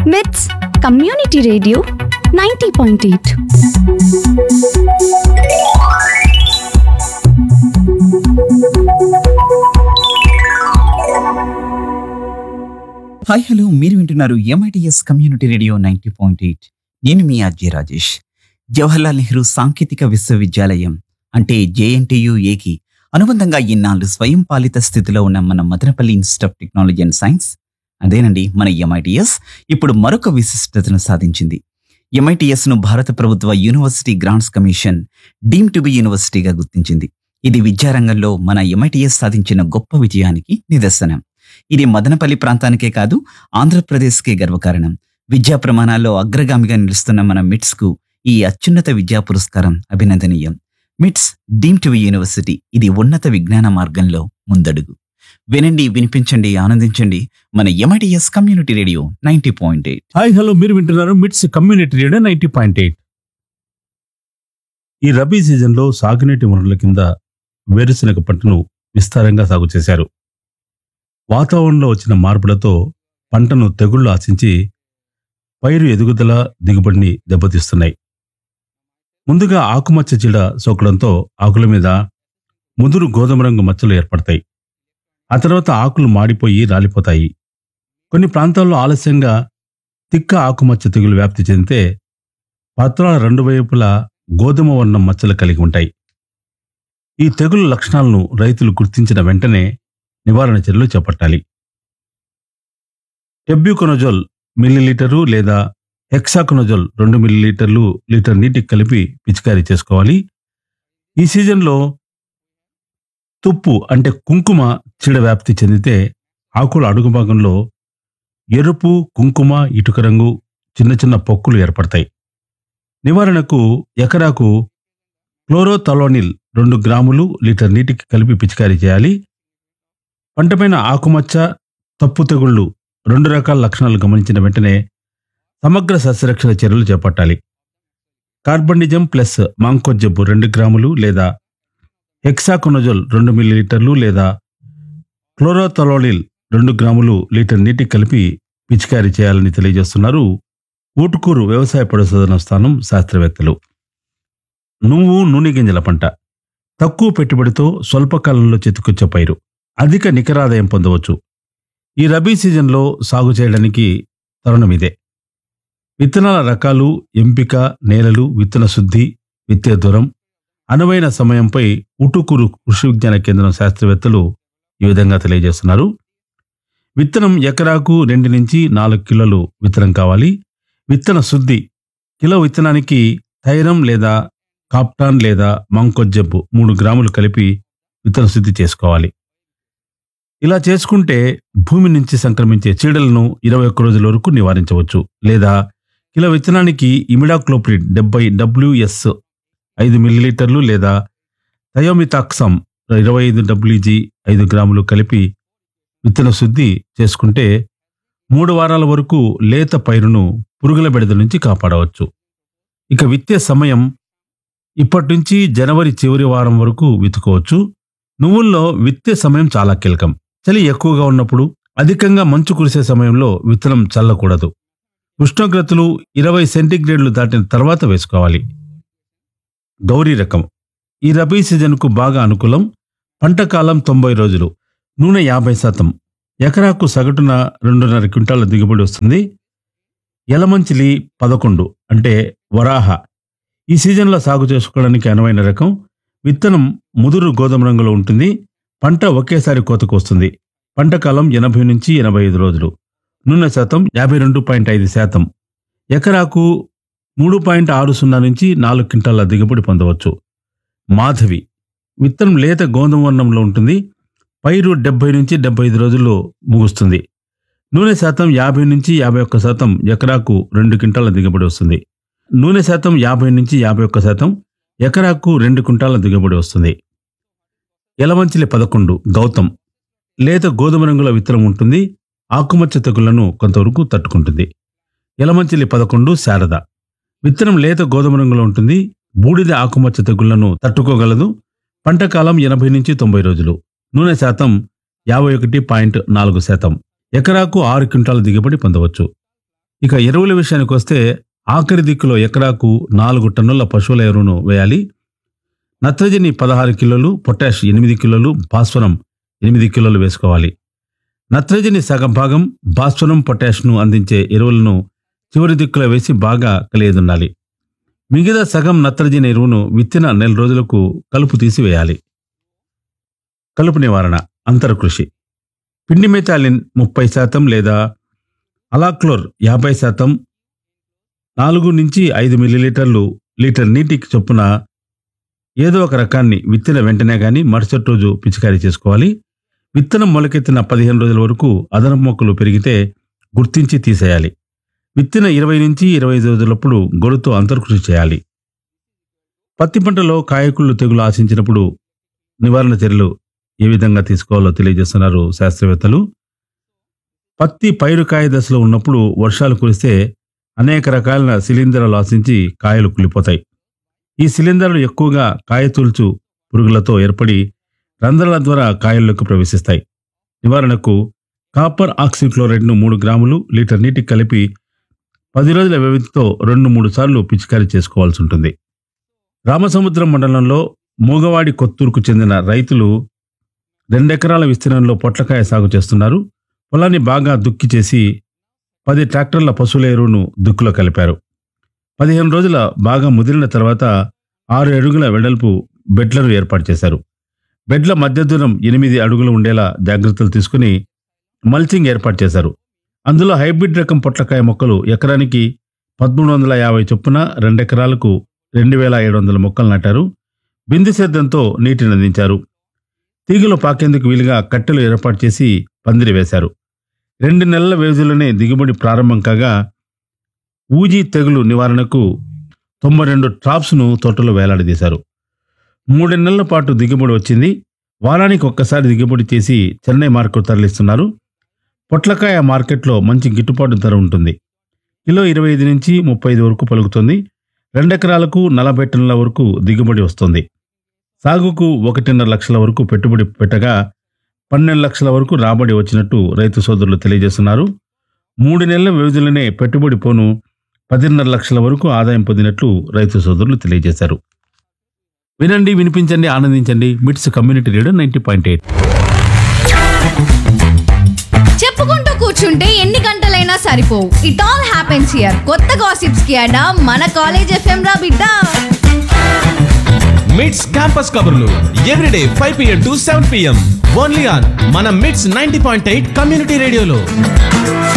విత్స్ community radio ninety point eight hi hello మీరు వింటున్నారు MITS community radio ninety point eight నేను మీ అజయ్ రాజేష్ జవహర్లాల్ నెహ్రూ సాంకేతిక విశ్వవిద్యాలయం అంటే జేఎన్టీయు ఏకి అనుబంధంగా ఇన్నాళ్ళు స్వయం పాలిత స్థితిలో ఉన్న మన Madanapalle institute of technology and science అదేనండి మన ఎంఐటిఎస్ ఇప్పుడు మరొక విశిష్టతను సాధించింది ఎంఐటిఎస్ ను భారత ప్రభుత్వ university grants commission deem to be యూనివర్సిటీగా గుర్తించింది ఇది విద్యారంగంలో మన ఎంఐటిఎస్ సాధించిన గొప్ప విజయానికి నిదర్శనం ఇది మదనపల్లి ప్రాంతానికే కాదు ఆంధ్రప్రదేశ్కే గర్వకారణం విద్యా ప్రమాణాల్లో అగ్రగామిగా నిలుస్తున్న మన మిట్స్ కు ఈ అత్యున్నత విద్యా పురస్కారం అభినందనీయం మిట్స్ డీమ్ టు యూనివర్సిటీ ఇది ఉన్నత విజ్ఞాన మార్గంలో ముందడుగు వినండి వినిపించండి ఆనందించండి మన MITS community radio ninety point eight hi hello మీరు వింటున్నారు MITS community radio ninety point eight ఈ రబీ సీజన్లో సాగునీటి వనరుల కింద వేరుశనగ పంటను విస్తారంగా సాగు చేశారు వాతావరణంలో వచ్చిన మార్పులతో పంటను తెగుళ్లు ఆశించి పైరు ఎదుగుదల దిగుబడిని దెబ్బతీస్తున్నాయి ముందుగా ఆకుమచ్చ చీడ సోకడంతో ఆకుల మీద ముదురు గోధుమ రంగు మచ్చలు ఏర్పడతాయి ఆ తర్వాత ఆకులు మాడిపోయి రాలిపోతాయి కొన్ని ప్రాంతాల్లో ఆలస్యంగా తిక్క ఆకుమచ్చ తెగులు వ్యాప్తి చెందితే పత్రాల రెండు వైపులా గోధుమ వర్ణం మచ్చలు కలిగి ఉంటాయి ఈ తెగులు లక్షణాలను రైతులు గుర్తించిన వెంటనే నివారణ చర్యలు చేపట్టాలి టెబ్యూకొనజోల్ మిల్లీలీటరు లేదా హెక్సాకొనజోల్ రెండు మిల్లీలీటర్లు లీటర్ నీటికి కలిపి పిచికారీ చేసుకోవాలి ఈ సీజన్లో తుప్పు అంటే కుంకుమ చీడ వ్యాప్తి చెందితే ఆకుల అడుగు భాగంలో ఎరుపు కుంకుమ ఇటుక రంగు చిన్న చిన్న పొక్కులు ఏర్పడతాయి నివారణకు ఎకరాకు క్లోరోథలోనిల్ రెండు గ్రాములు లీటర్ నీటికి కలిపి పిచికారీ చేయాలి పంటపైన ఆకుమచ్చ తప్పు తెగుళ్ళు రెండు రకాల లక్షణాలు గమనించిన వెంటనే సమగ్ర సస్యరక్షణ చర్యలు చేపట్టాలి కార్బనిజం ప్లస్ మాంకోజబ్బు రెండు గ్రాములు లేదా హెక్సాకొనజోల్ రెండు మిల్లీలీటర్లు లేదా క్లోరోథలోనిల్ రెండు గ్రాములు లీటర్ నీటికి కలిపి పిచికారీ చేయాలని తెలియజేస్తున్నారు ఊటుకూరు వ్యవసాయ పరిశోధన స్థానం శాస్త్రవేత్తలు నువ్వు నూనె గింజల పంట తక్కువ పెట్టుబడితో స్వల్పకాలంలో చేతికొచ్చే పైరు అధిక నికరాదాయం పొందవచ్చు ఈ రబీ సీజన్లో సాగు చేయడానికి తరుణం ఇదే విత్తనాల రకాలు ఎంపిక నేలలు విత్తన శుద్ధి విత్తే దూరం అనువైన సమయంపై ఉటుకూరు కృషి విజ్ఞాన కేంద్రం శాస్త్రవేత్తలు ఈ విధంగా తెలియజేస్తున్నారు విత్తనం ఎకరాకు రెండు నుంచి నాలుగు కిలోలు విత్తనం కావాలి విత్తన శుద్ధి కిలో విత్తనానికి థైరం లేదా కాప్టాన్ లేదా మంకొజ్జబ్బు మూడు గ్రాములు కలిపి విత్తన శుద్ధి చేసుకోవాలి ఇలా చేసుకుంటే భూమి నుంచి సంక్రమించే చీడలను ఇరవై ఒక్క రోజుల వరకు నివారించవచ్చు లేదా కిలో విత్తనానికి ఇమిడాక్లోప్రిడ్ డెబ్బై డబ్ల్యూఎస్ ఐదు మిల్లీలీటర్లు లేదా థయోమితాక్సమ్ ఇరవై ఐదు డబ్ల్యూజీ ఐదు గ్రాములు కలిపి విత్తన శుద్ధి చేసుకుంటే మూడు వారాల వరకు లేత పైరును పురుగుల బెడద నుంచి కాపాడవచ్చు ఇక విత్తే సమయం ఇప్పటి నుంచి జనవరి చివరి వారం వరకు విత్తుకోవచ్చు నువ్వుల్లో విత్తే సమయం చాలా కీలకం చలి ఎక్కువగా ఉన్నప్పుడు అధికంగా మంచు కురిసే సమయంలో విత్తనం చల్లకూడదు ఉష్ణోగ్రతలు ఇరవై సెంటీగ్రేడ్లు దాటిన తర్వాత వేసుకోవాలి గౌరీ రకం ఈ రబీ సీజన్కు బాగా అనుకూలం పంట కాలం తొంభై రోజులు నూనె యాభై శాతం ఎకరాకు సగటున రెండున్నర క్వింటాల దిగుబడి వస్తుంది ఎలమంచిలి పదకొండు అంటే వరాహ ఈ సీజన్లో సాగు చేసుకోవడానికి అనువైన రకం విత్తనం ముదురు గోధుమ రంగులో ఉంటుంది పంట ఒకేసారి కోతకు వస్తుంది పంట కాలం ఎనభై నుంచి ఎనభై ఐదు రోజులు నూనె శాతం యాభై రెండు పాయింట్ ఐదు శాతం ఎకరాకు మూడు పాయింట్ ఆరు సున్నా నుంచి నాలుగు క్వింటాల దిగుబడి పొందవచ్చు మాధవి విత్తనం లేత గోధుమ వర్ణంలో ఉంటుంది పైరు డెబ్బై నుంచి డెబ్బై ఐదు రోజుల్లో ముగుస్తుంది నూనె శాతం యాభై నుంచి యాభై ఒక్క శాతం ఎకరాకు రెండు క్వింటాల దిగుబడి వస్తుంది నూనె శాతం యాభై నుంచి యాభై ఒక్క శాతం ఎకరాకు రెండు క్వింటాల దిగుబడి వస్తుంది ఎలమంచిలి పదకొండు గౌతమ్ లేత గోధుమ రంగుల విత్తనం ఉంటుంది ఆకుమచ్చ తెగుళ్లను కొంతవరకు తట్టుకుంటుంది ఎలమంచిలి పదకొండు శారద విత్తనం లేత గోధుమ రంగులో ఉంటుంది బూడిద ఆకుమచ్చ తెగుళ్లను తట్టుకోగలదు పంట కాలం ఎనభై నుంచి తొంభై రోజులు నూనె శాతం యాభై ఒకటి పాయింట్ నాలుగు శాతం ఎకరాకు ఆరు క్వింటాల దిగుబడి పొందవచ్చు ఇక ఎరువుల విషయానికి వస్తే ఆఖరి దిక్కులో ఎకరాకు నాలుగు టన్నుల పశువుల ఎరువును వేయాలి నత్రజని పదహారు కిలోలు పొటాష్ ఎనిమిది కిలోలు భాస్వరం ఎనిమిది కిలోలు వేసుకోవాలి నత్రజని సగం భాగం భాస్వరం పొటాష్ను అందించే ఎరువులను చివరి దిక్కులో వేసి బాగా కలియదుండాలి మిగతా సగం నత్రజని ఎరువును విత్తిన నెల రోజులకు కలుపు తీసి వేయాలి కలుపు నివారణ అంతర కృషి పిండి మెతాలిన్ ముప్పై శాతం లేదా అలాక్లోర్ యాభై శాతం నాలుగు నుంచి ఐదు మిల్లీలీటర్లు లీటర్ నీటికి చొప్పున ఏదో ఒక రకాన్ని విత్తిన వెంటనే గాని మరుసటి రోజు పిచికారీ చేసుకోవాలి విత్తనం మొలకెత్తిన పదిహేను రోజుల వరకు అదనపు మొక్కలు పెరిగితే గుర్తించి తీసేయాలి విత్తిన ఇరవై నుంచి ఇరవై ఐదు రోజులప్పుడు గొడుతో అంతర్కృషి చేయాలి పత్తి పంటలో కాయకుళ్ళు తెగులు ఆశించినప్పుడు నివారణ చర్యలు ఏ విధంగా తీసుకోవాలో తెలియజేస్తున్నారు శాస్త్రవేత్తలు పత్తి పైరుకాయ దశలో ఉన్నప్పుడు వర్షాలు కురిస్తే అనేక రకాలైన శిలీంధ్రాలు ఆశించి కాయలు కులిపోతాయి ఈ శిలీంధ్రాలు ఎక్కువగా కాయతూల్చు పురుగులతో ఏర్పడి రంధ్రాల ద్వారా కాయల్లోకి ప్రవేశిస్తాయి నివారణకు కాపర్ ఆక్సిక్లోరైడ్ను మూడు గ్రాములు లీటర్ నీటికి కలిపి పది రోజుల వ్యవధితో రెండు మూడు సార్లు పిచికారీ చేసుకోవాల్సి ఉంటుంది రామసముద్రం మండలంలో మూగవాడి కొత్తూరుకు చెందిన రైతులు రెండెకరాల విస్తీర్ణంలో పొట్లకాయ సాగు చేస్తున్నారు పొలాన్ని బాగా దుక్కి చేసి పది ట్రాక్టర్ల పశువుల ఎరువును దుక్కులో కలిపారు పదిహేను రోజుల బాగా ముదిరిన తర్వాత ఆరు అడుగుల వెడల్పు బెడ్లను ఏర్పాటు చేశారు బెడ్ల మధ్య దూరం ఎనిమిది అడుగులు ఉండేలా జాగ్రత్తలు తీసుకుని మల్చింగ్ ఏర్పాటు చేశారు అందులో హైబ్రిడ్ రకం పొట్లకాయ మొక్కలు ఎకరానికి పదమూడు వందల యాభై చొప్పున రెండెకరాలకు రెండు వేల ఏడు వందల మొక్కలు నాటారు బిందు సేద్యంతో నీటిని అందించారు తీగలు పాకేందుకు వీలుగా కట్టెలు ఏర్పాటు చేసి పందిరి వేశారు రెండు నెలల వ్యవధిలోనే దిగుబడి ప్రారంభం కాగా ఊజీ తెగులు నివారణకు తొంభై రెండు ట్రాప్స్ను తోటలో వేలాడదీశారు మూడు నెలల పాటు దిగుబడి వచ్చింది వారానికి ఒక్కసారి దిగుబడి చేసి చెన్నై మార్కెట్ తరలిస్తున్నారు పొట్లకాయ మార్కెట్లో మంచి గిట్టుబాటు ధర ఉంటుంది కిలో ఇరవై ఐదు నుంచి ముప్పై ఐదు వరకు పలుకుతుంది రెండెకరాలకు నలభై టన్నుల వరకు దిగుబడి వస్తుంది సాగుకు ఒకటిన్నర లక్షల వరకు పెట్టుబడి పెట్టగా పన్నెండు లక్షల వరకు రాబడి వచ్చినట్టు రైతు సోదరులు తెలియజేస్తున్నారు మూడు నెలల వ్యవధిలోనే పెట్టుబడి పోను పదిన్నర లక్షల వరకు ఆదాయం పొందినట్లు రైతు సోదరులు తెలియజేశారు వినండి వినిపించండి ఆనందించండి MITS community radio ninety point eight చెప్పుకుంటూ కూర్చుంటే ఎన్ని గంటలైనా సరిపోవు ఇట్ ఆల్ హ్యాపెన్స్ హియర్ కొత్త గాసిప్స్ కి అడా మన కాలేజ్ ఎఫ్ఎం రా బిడ్డ మిట్స్ క్యాంపస్ కబుర్లు everyday five PM to seven PM only on మన MITS ninety point eight community రేడియోలో